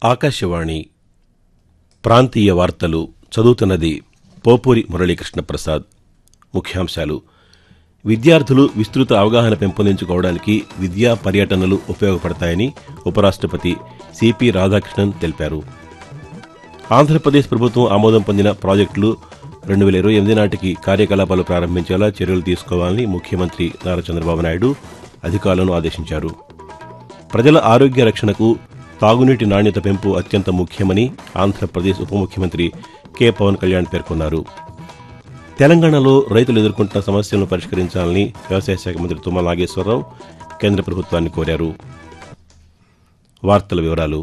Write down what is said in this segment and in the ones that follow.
ఆకాశవాణి ప్రాంతీయ వార్తలు చదువుతున్నది పోపూరి మురళీకృష్ణ ప్రసాద్ ముఖ్యాంశాలు విద్యార్థులు విస్తృత అవగాహన పెంపొందించుకోవడానికి విద్యా పర్యటనలు ఉపయోగపడతాయని ఉపరాష్టపతి సిపి రాధాకృష్ణన్ తెలిపారు ఆంధ్రప్రదేశ్ ప్రభుత్వం ఆమోదం పొందిన ప్రాజెక్టులు రెండు వేల ఇరవై ఎనిమిది నాటికి కార్యకలాపాలు ప్రారంభించేలా చర్యలు తీసుకోవాలని ముఖ్యమంత్రి నారా చంద్రబాబు నాయుడు అధికారులను ఆదేశించారు ప్రజల ఆరోగ్య రక్షణకు తాగునీటి నాణ్యత పెంపు అత్యంత ముఖ్యమని ఆంధ్రప్రదేశ్ ఉప ముఖ్యమంత్రి కె పవన్ కళ్యాణ్ పేర్కొన్నారు తెలంగాణలో రైతులు ఎదుర్కొంటున్న సమస్యలను పరిష్కరించాలని వ్యవసాయ శాఖ మంత్రి తుమ్మల నాగేశ్వరరావు కేంద్ర ప్రభుత్వాన్ని కోరారు వార్తల వివరాలు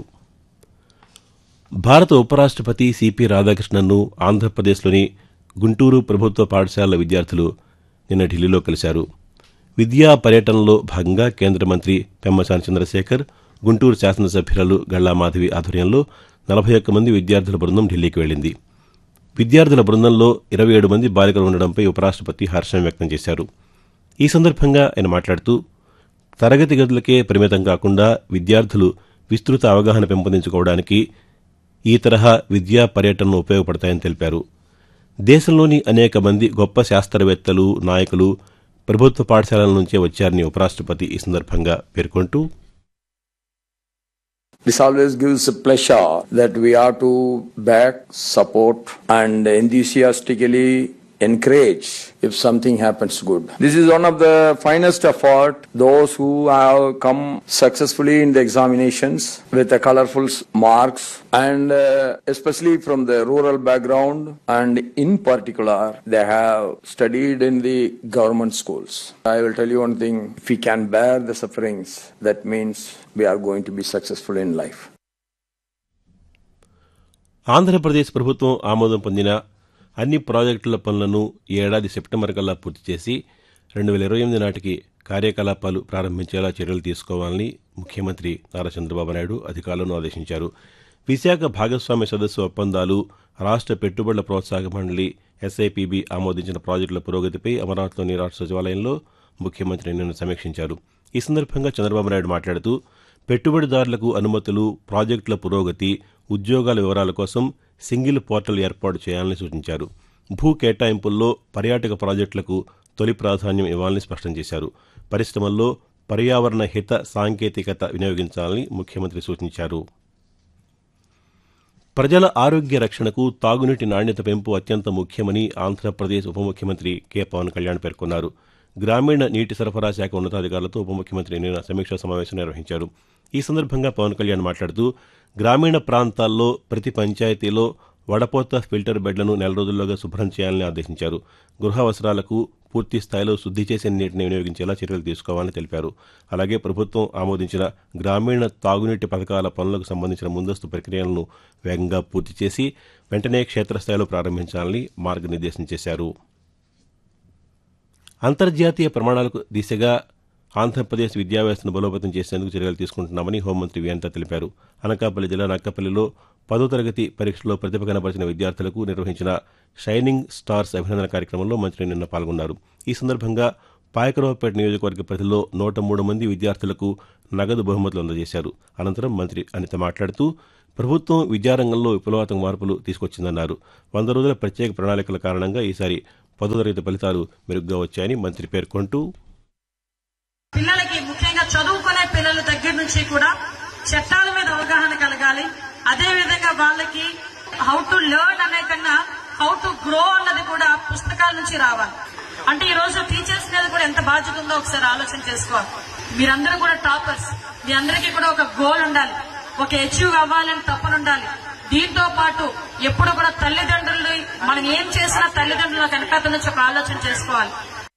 భారత ఉపరాష్టపతి సిపి రాధాకృష్ణన్ను ఆంధ్రప్రదేశ్లోని గుంటూరు ప్రభుత్వ పాఠశాలల విద్యార్థులు నిన్న ఢిల్లీలో కలిశారు విద్యా పర్యటనలో భాగంగా కేంద్ర మంత్రి పెమ్మసాని చంద్రశేఖర్ గుంటూరు శాసనసభ్యురాలు గళ్లా మాధవి ఆధ్వర్యంలో నలభై ఒక్క మంది విద్యార్థుల బృందం ఢిల్లీకి వెళ్లింది విద్యార్థుల బృందంలో ఇరవై ఏడు మంది బాలికలు ఉండడంపై ఉపరాష్టపతి హర్షం వ్యక్తం చేశారు ఈ సందర్భంగా ఆయన మాట్లాడుతూ తరగతి గదులకే పరిమితం కాకుండా విద్యార్థులు విస్తృత అవగాహన పెంపొందించుకోవడానికి ఈ తరహా విద్యా పర్యటనలు ఉపయోగపడతాయని తెలిపారు దేశంలోని అనేక మంది గొప్ప శాస్త్రవేత్తలు నాయకులు ప్రభుత్వ పాఠశాలల నుంచే వచ్చారని ఉపరాష్టపతి ఈ సందర్భంగా పేర్కొంటూ This always gives a pleasure that we are to back, support, and enthusiastically encourage if something happens good. This is one of the finest effort. Those who have come successfully in the examinations with the colorful s- marks, and uh, especially from the rural background, and in particular, they have studied in the government schools. I will tell you one thing: if we can bear the sufferings, that means we are going to be successful in life. Andhra Pradesh ప్రభుత్వం ఆమోదం పొందిన అన్ని ప్రాజెక్టుల పనులను ఈ ఏడాది September కల్లా పూర్తి చేసి రెండు వేల ఇరవై ఎనిమిది నాటికి కార్యకలాపాలు ప్రారంభించేలా చర్యలు తీసుకోవాలని ముఖ్యమంత్రి నారా చంద్రబాబు నాయుడు అధికారులను ఆదేశించారు విశాఖ భాగస్వామ్య సదస్సు ఒప్పందాలు రాష్ట్ర పెట్టుబడుల ప్రోత్సాహక మండలి ఎస్ఐపిబి ఆమోదించిన ప్రాజెక్టుల పురోగతిపై అమరావతిలోని రాష్ట్ర సచివాలయంలో ముఖ్యమంత్రి నిన్న సమీక్షించారు ఈ సందర్భంగా చంద్రబాబు నాయుడు మాట్లాడుతూ పెట్టుబడిదారులకు అనుమతులు ప్రాజెక్టుల పురోగతి ఉద్యోగాల వివరాల కోసం సింగిల్ పోర్టల్ ఏర్పాటు చేయాలని సూచించారు భూ కేటాయింపుల్లో పర్యాటక ప్రాజెక్టులకు తొలి ప్రాధాన్యం ఇవ్వాలని స్పష్టం చేశారు పరిశ్రమల్లో పర్యావరణ హిత సాంకేతికత వినియోగించాలని ముఖ్యమంత్రి సూచించారు ప్రజల ఆరోగ్య రక్షణకు తాగునీటి నాణ్యత పెంపు అత్యంత ముఖ్యమని ఆంధ్రప్రదేశ్ ఉప ముఖ్యమంత్రి కె పవన్ కళ్యాణ్ పేర్కొన్నారు గ్రామీణ నీటి సరఫరా శాఖ ఉన్నతాధికారులతో ఉప ముఖ్యమంత్రి నిన్న సమీక్షా సమావేశం నిర్వహించారు ఈ సందర్భంగా పవన్ కళ్యాణ్ మాట్లాడుతూ గ్రామీణ ప్రాంతాల్లో ప్రతి పంచాయతీలో వడపోత ఫిల్టర్ బెడ్లను నెల రోజుల్లోగా శుభ్రం చేయాలని ఆదేశించారు గృహ అవసరాలకు పూర్తి స్థాయిలో శుద్ధి చేసిన నీటిని వినియోగించేలా చర్యలు తీసుకోవాలని తెలిపారు అలాగే ప్రభుత్వం ఆమోదించిన గ్రామీణ తాగునీటి పథకాల పనులకు సంబంధించిన ముందస్తు ప్రక్రియలను వేగంగా పూర్తి చేసి వెంటనే క్షేత్రస్థాయిలో ప్రారంభించాలని మార్గనిర్దేశం చేశారు అంతర్జాతీయ ప్రమాణాలకు దిశగా ఆంధ్రప్రదేశ్ విద్యా వ్యవస్థను బలోపేతం చేసేందుకు చర్యలు తీసుకుంటున్నామని హోంమంత్రి వియంత తెలిపారు అనకాపల్లి జిల్లా నక్కపల్లిలో పదో తరగతి పరీక్షలో ప్రతిభ కనపరిచిన విద్యార్థులకు నిర్వహించిన షైనింగ్ స్టార్స్ అభినందన కార్యక్రమంలో మంత్రి నిన్న పాల్గొన్నారు ఈ సందర్భంగా పాయకరావుపేట నియోజకవర్గ పరిధిలో నూట మూడు మంది విద్యార్థులకు నగదు బహుమతులు అందజేశారు అనంతరం మంత్రి అనిత మాట్లాడుతూ ప్రభుత్వం విద్యారంగంలో విప్లవాత్మక మార్పులు తీసుకొచ్చిందన్నారు వంద రోజుల ప్రత్యేక ప్రణాళికల కారణంగా ఈసారి పదో తరగతి ఫలితాలు మెరుగ్గా వచ్చాయని మంత్రి పేర్కొంటూ పిల్లలకి ముఖ్యంగా చదువుకునే పిల్లల దగ్గర నుంచి కూడా చట్టాల మీద అవగాహన కలగాలి అదే విధంగా వాళ్ళకి హౌ టు లెర్న్ అనే కన్నా హౌ టు గ్రో అన్నది కూడా పుస్తకాల నుంచి రావాలి అంటే ఈ రోజు టీచర్స్ మీద కూడా ఎంత బాధ్యత ఉందో ఒకసారి ఆలోచన చేసుకోవాలి మీరందరూ కూడా టాపర్స్ మీ అందరికీ కూడా ఒక గోల్ ఉండాలి ఒక అచీవ్ అవ్వాలని తప్పన ఉండాలి దీంతో పాటు ఎప్పుడు కూడా తల్లిదండ్రులు మనం ఏం చేసినా తల్లిదండ్రులకు వెనకాల నుంచి ఒక ఆలోచన చేసుకోవాలి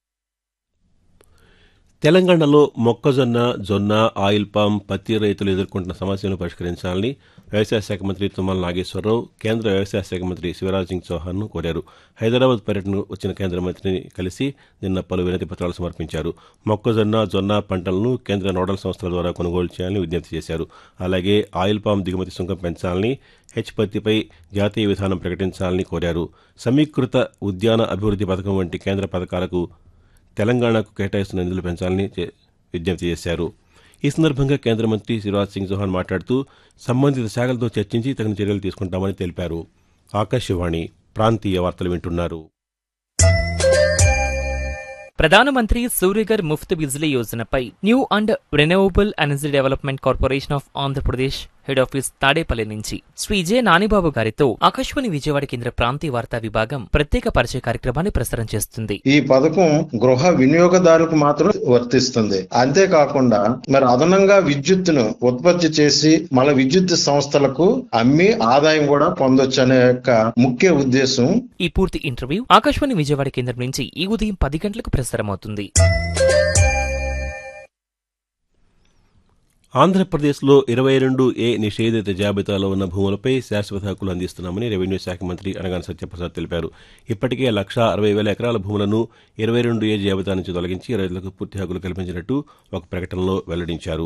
తెలంగాణలో మొక్కజొన్న జొన్న ఆయిల్ పామ్ పత్తి రైతులు ఎదుర్కొంటున్న సమస్యలను పరిష్కరించాలని వ్యవసాయ శాఖ మంత్రి తుమ్మల నాగేశ్వరరావు కేంద్ర వ్యవసాయ శాఖ మంత్రి శివరాజ్ సింగ్ చౌహాన్ను కోరారు హైదరాబాద్ పర్యటనకు వచ్చిన కేంద్ర మంత్రిని కలిసి నిన్న పలు వినతి పత్రాలు సమర్పించారు మొక్కజొన్న జొన్న పంటలను కేంద్ర నోడల్ సంస్థల ద్వారా కొనుగోలు చేయాలని విజ్ఞప్తి చేశారు అలాగే ఆయిల్ పామ్ దిగుమతి సుంకం పెంచాలని హెచ్ పత్తిపై జాతీయ విధానం ప్రకటించాలని కోరారు సమీకృత ఉద్యాన అభివృద్ధి పథకం వంటి కేంద్ర పథకాలకు తెలంగాణకు కేటాయిస్తున్న నిధులు పెంచాలని చే- విజ్ఞప్తి చేశారు ఈ సందర్భంగా కేంద్ర మంత్రి శివరాజ్ సింగ్ చౌహాన్ మాట్లాడుతూ సంబంధిత శాఖలతో చర్చించి తగిన చర్యలు తీసుకుంటామని తెలిపారు ఆకాశవాణి ప్రాంతీయ వార్తలు వింటున్నారు ప్రధానమంత్రి సూర్యగర్ ముఫ్త్ బిజ్లీ యోజనపై New and Renewable Energy Development Corporation of Andhra Pradesh head office Tadepalli నుంచి శ్రీ జె నానిబాబు గారితో ఆకాశవాణి విజయవాడ కేంద్ర ప్రాంతీయ వార్తా విభాగం ప్రత్యేక పరిచయ కార్యక్రమాన్ని ప్రసారం చేస్తుంది ఈ పథకం గృహ వినియోగదారులకు మాత్రం వర్తిస్తుంది అంతేకాకుండా మరి అదనంగా విద్యుత్తును ఉత్పత్తి చేసి మన విద్యుత్ సంస్థలకు అమ్మి ఆదాయం కూడా పొందొచ్చు అనే యొక్క ముఖ్య ఉద్దేశం ఈ పూర్తి ఇంటర్వ్యూ ఆకాశవాణి విజయవాడ కేంద్రం నుంచి ఈ ఉదయం పది గంటలకు ప్రసారమవుతుంది ఆంధ్రప్రదేశ్లో ఇరవై రెండు ఏ నిషేధిత జాబితాలో ఉన్న భూములపై శాశ్వత హక్కులు అందిస్తున్నామని రెవెన్యూ శాఖ మంత్రి అనగాని సత్యప్రసాద్ తెలిపారు ఇప్పటికే లక్షా అరవై వేల ఎకరాల భూములను ఇరవై రెండు ఏ జాబితా నుంచి తొలగించి రైతులకు పూర్తి హక్కులు కల్పించినట్టు ఒక ప్రకటనలో వెల్లడించారు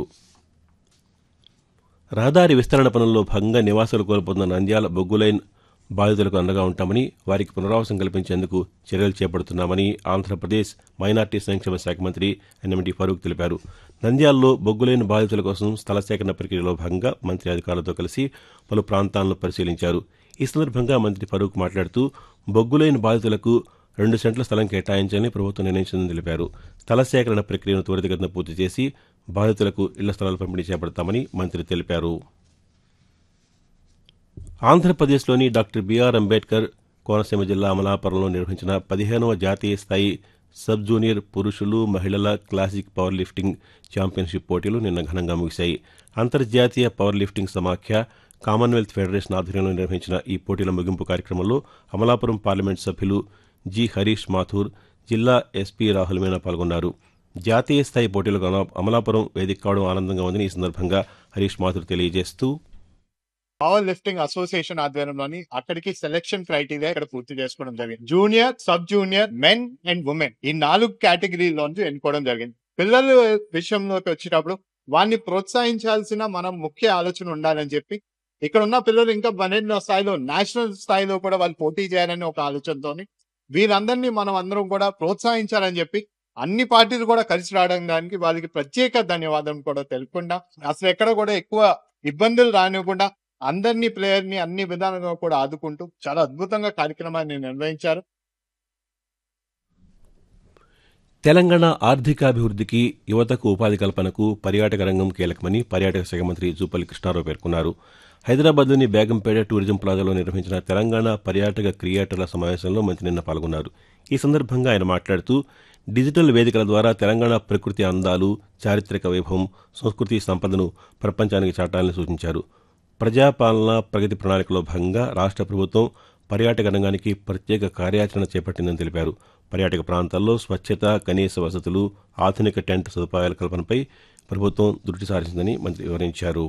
రహదారి విస్తరణ పనుల్లో భాగంగా నివాసాలు కోల్పోతున్న నంద్యాల బొగ్గు లైన్ బాధితులకు అండగా ఉంటామని వారికి పునరావాసం కల్పించేందుకు చర్యలు చేపడుతున్నామని ఆంధ్రప్రదేశ్ మైనార్టీ సంక్షేమ శాఖ మంత్రి ఎన్ఎండి ఫరూక్ తెలిపారు నంద్యాలలో బొగ్గులైన బాధితుల కోసం స్థల సేకరణ ప్రక్రియలో భాగంగా మంత్రి అధికారులతో కలిసి పలు ప్రాంతాలను పరిశీలించారు ఈ సందర్భంగా మంత్రి ఫరూక్ మాట్లాడుతూ బొగ్గులైన బాధితులకు రెండు సెంట్ల స్థలం కేటాయించాలని ప్రభుత్వం నిర్ణయించిందని తెలిపారు స్థల సేకరణ ప్రక్రియను త్వరితగతిన పూర్తి చేసి బాధితులకు ఇళ్ల స్థలాలు పంపిణీ చేపడతామని మంత్రి తెలిపారు ఆంధ్రప్రదేశ్లోని డాక్టర్ బీఆర్ అంబేద్కర్ కోనసీమ జిల్లా అమలాపురంలో నిర్వహించిన పదిహేనవ జాతీయ స్థాయి సబ్ జూనియర్ పురుషులు మహిళల క్లాసిక్ పవర్ లిఫ్టింగ్ ఛాంపియన్షిప్ పోటీలు నిన్న ఘనంగా ముగిశాయి అంతర్జాతీయ పవర్ లిఫ్టింగ్ సమాఖ్య కామన్వెల్త్ ఫెడరేషన్ ఆధ్వర్యంలో నిర్వహించిన ఈ పోటీల ముగింపు కార్యక్రమంలో అమలాపురం పార్లమెంట్ సభ్యులు జి హరీష్ మాథూర్ జిల్లా ఎస్పీ రాహుల్ మీనా పాల్గొన్నారు జాతీయ స్థాయి పోటీలకు అమలా- అమలాపురం వేదిక కావడం ఆనందంగా ఉందని ఈ సందర్భంగా హరీష్ మాథూర్ తెలియజేస్తూ పవర్ లిఫ్టింగ్ అసోసియేషన్ ఆధ్వర్యంలోని అక్కడికి సెలెక్షన్ క్రైటీరియా ఇక్కడ పూర్తి చేసుకోవడం జరిగింది junior sub junior men and women ఈ నాలుగు కేటగిరీలోంచి ఎన్నుకోవడం జరిగింది పిల్లల విషయంలోకి వచ్చేటప్పుడు వారిని ప్రోత్సహించాల్సిన మనం ముఖ్య ఆలోచన ఉండాలని చెప్పి ఇక్కడ ఉన్న పిల్లలు ఇంకా పన్నెండో స్థాయిలో నేషనల్ స్థాయిలో కూడా వాళ్ళు పోటీ చేయాలని ఒక ఆలోచనతోని వీరందరినీ మనం అందరం కూడా ప్రోత్సహించాలని చెప్పి అన్ని పార్టీలు కూడా కలిసి రావడం దానికి వాళ్ళకి ప్రత్యేక ధన్యవాదం కూడా తెలుపుకుంటా అసలు ఎక్కడ కూడా ఎక్కువ ఇబ్బందులు రానివ్వకుండా అందరినీ ప్లేయర్ ని అన్ని విధాలుగా కూడా ఆదుకుంటూ చాలా అద్భుతంగా కార్యక్రమాన్ని నిర్వహించారు తెలంగాణ ఆర్థికాభివృద్ధికి యువతకు ఉపాధి కల్పనకు పర్యాటక రంగం కీలకమని పర్యాటక శాఖ మంత్రి జూపల్లి కృష్ణారావు పేర్కొన్నారు హైదరాబాద్లోని బేగంపేట టూరిజం ప్లాజాలో నిర్వహించిన తెలంగాణ పర్యాటక క్రియేటర్ల సమావేశంలో మంత్రి నిన్న పాల్గొన్నారు ఈ సందర్భంగా ఆయన మాట్లాడుతూ డిజిటల్ వేదికల ద్వారా తెలంగాణ ప్రకృతి అందాలు చారిత్రక వైభవం సంస్కృతి సంపదను ప్రపంచానికి చాటాలని సూచించారు ప్రజాపాలన ప్రగతి ప్రణాళికలో భాగంగా రాష్ట్ర ప్రభుత్వం పర్యాటక రంగానికి ప్రత్యేక కార్యాచరణ చేపట్టిందని తెలిపారు పర్యాటక ప్రాంతాల్లో స్వచ్ఛత కనీస వసతులు ఆధునిక టెంట్ సదుపాయాల కల్పనపై ప్రభుత్వం దృష్టి సారించిందని మంత్రి వివరించారు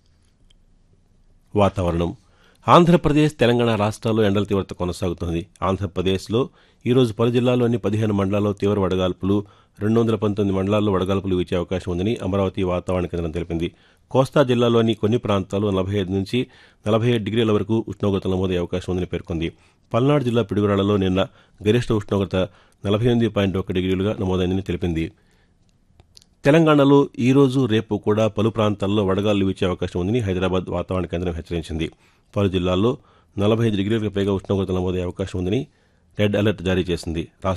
వాతావరణం ఆంధ్రప్రదేశ్ తెలంగాణ రాష్ట్రాల్లో ఎండల తీవ్రత కొనసాగుతోంది ఆంధ్రప్రదేశ్లో ఈరోజు పలు జిల్లాల్లోని పదిహేను మండలాల్లో తీవ్ర వడగాల్పులు రెండు వందల పంతొమ్మిది మండలాల్లో వడగాల్పులు వీచే అవకాశం ఉందని అమరావతి వాతావరణ కేంద్రం తెలిపింది కోస్తా జిల్లాలోని కొన్ని ప్రాంతాల్లో నలభై ఐదు నుంచి నలభై ఏడు డిగ్రీల వరకు ఉష్ణోగ్రతలు నమోదయ్యే అవకాశం ఉందని పేర్కొంది పల్నాడు జిల్లా పిడుగురాళ్లలో నిన్న గరిష్ట ఉష్ణోగ్రత నలభై ఎనిమిది పాయింట్ ఒక డిగ్రీలుగా నమోదైందని తెలిపింది తెలంగాణలో ఈ రోజు రేపు కూడా పలు ప్రాంతాల్లో వడగాలు వీచే అవకాశం ఉందని హైదరాబాద్ వాతావరణ కేంద్రం హెచ్చరించింది పలు జిల్లాల్లో నలభై ఐదు డిగ్రీలకు పైగా ఉష్ణోగ్రత నమోదయ్యే అవకాశం ఉందని రెడ్ అలర్ట్ జారీ చేసింది రాష్ట్ర